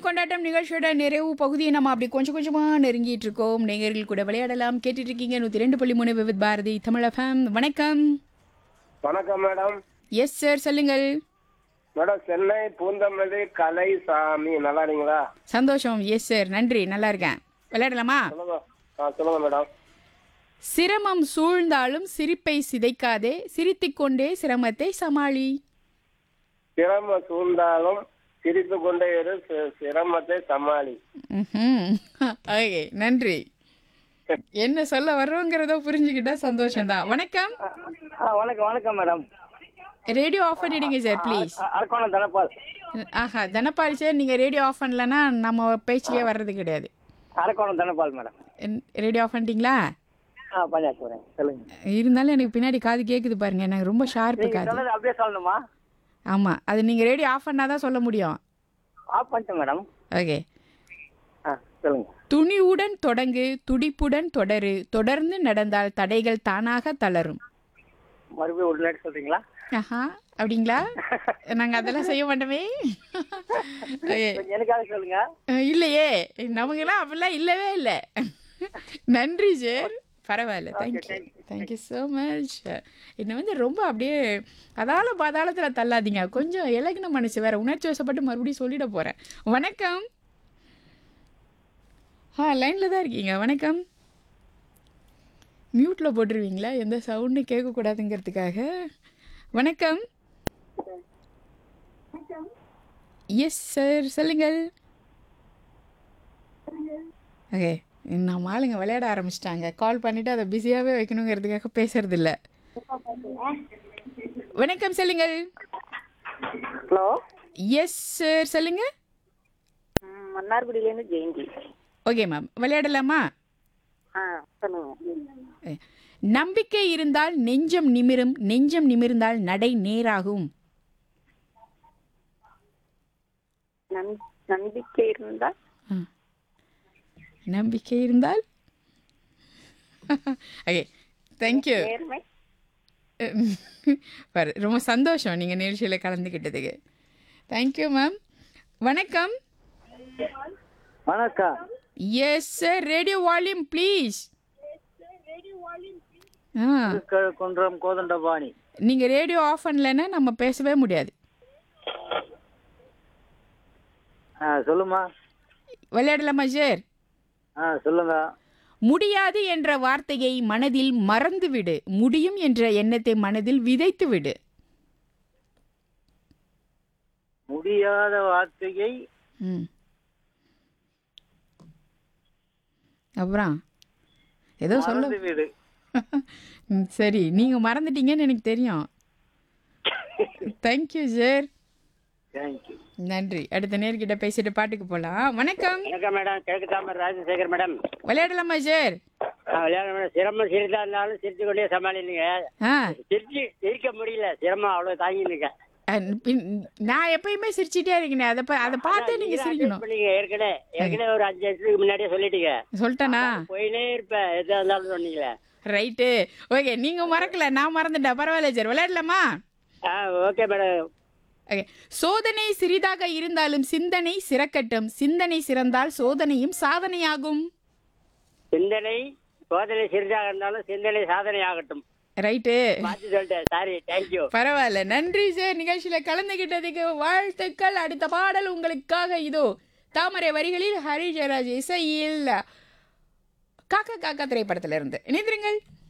கொண்டாட்டம் நிகழ்ச்சியோட நிறைவு பகுதியை நம்ம அப்படி கொஞ்சம் கொஞ்சமா நெருங்கிட்டு இருக்கோம் நேயர்கள் கூட விளையாடலாம் கேட்டுட்டு இருக்கீங்க நூத்தி ரெண்டு புள்ளி மூணு விவித் பாரதி தமிழ் FM வணக்கம் வணக்கம் மேடம் எஸ் சார் சொல்லுங்கள் மேடம் சென்னை பூந்தமல்லி கலைசாமி நல்லா இருக்கீங்களா சந்தோஷம் எஸ் சார் நன்றி நல்லா இருக்கேன் விளையாடலாமா சொல்லுங்க ஆ சொல்லுங்க மேடம் சிரமம் சூழ்ந்தாலும் சிரிப்பை சிதைக்காதே சிரித்துக்கொண்டே சிரமத்தை சமாளி சிரம சூழ்ந்தாலும் சிரித்து கொண்டே இரு சி- சிரமத்தை சமாளி ம்ஹும். ஓகே நன்றி என்ன சொல்ல வர்றோங்கிறத புரிஞ்சுக்கிட்டா சந்தோஷம்தான் வணக்கம் வணக்கம் வணக்கம் மேடம் ரேடியோ ஆஃப் பண்ணிடுங்க சார் ப்ளீஸ் அரக்கோணம் தனபால் ஆஹா தனபால் சார் நீங்கள் ரேடியோ ஆஃப் பண்ணலன்னா நம்ம பேச்சுக்கே வர்றது கிடையாது Arakkonam Dhanapal madam radio off பண்ணிட்டீங்களா ஆ பண்ணியாச்சு மேடம் சொல்லுங்க இருந்தாலும் எனக்கு பின்னாடி காது கேட்குது பாருங்க எனக்கு ரொம்ப ஷார்ப்பு நீங்க காது சொன்னது அப்படியே சொல்லணுமா ஆமாம் அது நீங்கள் ரேடியோ ஆஃப் பண்ணால் தான் சொல்ல முடியும் ஆஃப் பண்ணிட்டேன் மேடம் ஓகே ஆ சொல்லுங்க துணிவுடன் தொடங்கு துடிப்புடன் தொடரு தொடர்ந்து நடந்தால் தடைகள் தானாக தளரும் மறுபடியும் ஒரு நேரம் சொல்றீங்களா ஆஹா அப்படிங்களா நாங்கள் அதெல்லாம் செய்ய மாட்டோமே Okay. கொஞ்சம் எனக்காக சொல்லுங்க அஹ் இல்லையே நமக்கெல்லாம் அப்படிலாம் இல்லவே இல்லை நன்றி சார் பரவாயில்ல தேங்க்யூ தேங்க்யூ ஸோ மச் என்னை வந்து ரொம்ப அப்படியே அதால பாதாளத்தில் தள்ளாதீங்க கொஞ்சம் இலகின மனுஷன் வேற உணர்ச்சி வசப்பட்டு மறுபடியும் சொல்லிட போகிறேன் வணக்கம் ஆ லைனில் தான் இருக்கீங்க வணக்கம் மியூட்டில் போட்டுருவீங்களா எந்த சவுண்டு கேட்கக்கூடாதுங்கிறதுக்காக வணக்கம் எஸ் சார் சொல்லுங்கள் ஓகே நம்ம ஆளுங்க விளையாட ஆரம்பிச்சிட்டாங்க கால் பண்ணிவிட்டு அதை பிஸியாகவே வைக்கணுங்கிறதுக்காக பேசுறது இல்ல வணக்கம் சொல்லுங்கள் ஹலோ எஸ் சார் சொல்லுங்க மன்னார்குடியிலேருந்து ஜெயந்தி ஓகே மேம் விளையாடலாமா ஆ சொல்லுங்க அஹ், நம்பிக்கை இருந்தால் நெஞ்சம் நிமிரும் நெஞ்சம் நிமிர்ந்தால் நடை நேராகும் நம் நம்பிக்கை இருந்தா நம்பிக்கை இருந்தால் ஓகே தேங்க்யூ நேர்மை பாரு ரொம்ப சந்தோஷம் நீங்கள் நிகழ்ச்சியில் கலந்துக்கிட்டதுக்கு தேங்க்யூ மேம் வணக்கம் வணக்கம் yes sir radio volume please ஆ குன்றம் கோதண்டபாணி நீங்கள் ரேடியோ ஆஃப் பண்ணலைன்னா நம்ம பேசவே முடியாது ஆ சொல்லுமா விளையாடலாமா சார் ஆ சொல்லுங்க முடியாது என்ற வார்த்தையை மனதில் மறந்துவிடு முடியும் என்ற எண்ணத்தை மனதில் விதைத்து விடு முடியாத வார்த்தையை ம் அப்புறம் ஏதோ சொல்ல மறந்து விடு ம், சரி நீங்கள் மறந்துட்டீங்கன்னு எனக்கு தெரியும் தேங்க்யூ சார் தேங்க்யூ நன்றி அடுத்த நேர்கிட்ட பேசிட்டு பாட்டுக்கு போகலாம் வணக்கம் வணக்கம் மேடம் கிழக்கு தாமர் ராஜசேகர் மேடம் விளையாடலாமா சார் விளையாட மேடம் சிரமம் சிரித்தா இருந்தாலும் சிரித்து கொண்டே சமாளிங்க ஆ சிரிச்சு சிரிக்க முடியல சிரமம் அவ்வளவு தாங்கினுங்க அஹ், பின்- நான் எப்பயுமே சிரிச்சிட்டே இருக்கேன் அதை பா- அதை பார்த்தே நீங்கள் சிரிக்கணும் பண்ணீங்க ஏற்கனவே ஏற்கனவே ஒரு அஞ்சு வருஷத்துக்கு முன்னாடியே சொல்லிட்டீங்க சொல்லிட்டேனா போயினே இருப்பேன் எதா இருந்தாலும் சொன்னீங்களே ரைட்டு ஓகே நீங்கள் மறக்கல நான் மறந்துட்டேன் பரவாயில்ல சார் விளையாடலாமா ஆ ஓகே மேடம் ஓகே சோதனை சிறிதாக இருந்தாலும் சிந்தனை சிறக்கட்டும் சிந்தனை சிறந்தால் சோதனையும் சாதனையாகும் சிந்தனை சோதனை சிறிதாக இருந்தாலும் சிந்தனை சாதனை ஆகட்டும் ரைட்டு பார்த்து சொல்லிட்டேன் சாரி தேங்க்யூ பரவாயில்ல நன்றி சார் நிகழ்ச்சியில கலந்துகிட்டதுக்கு வாழ்த்துக்கள் அடுத்த பாடல் உங்களுக்காக இதோ தாமரை வரிகளில் ஹரி ஜெயராஜ் இசையில் காக்கா காக்கா திரைப்படத்திலிருந்து இணைந்திருங்கள்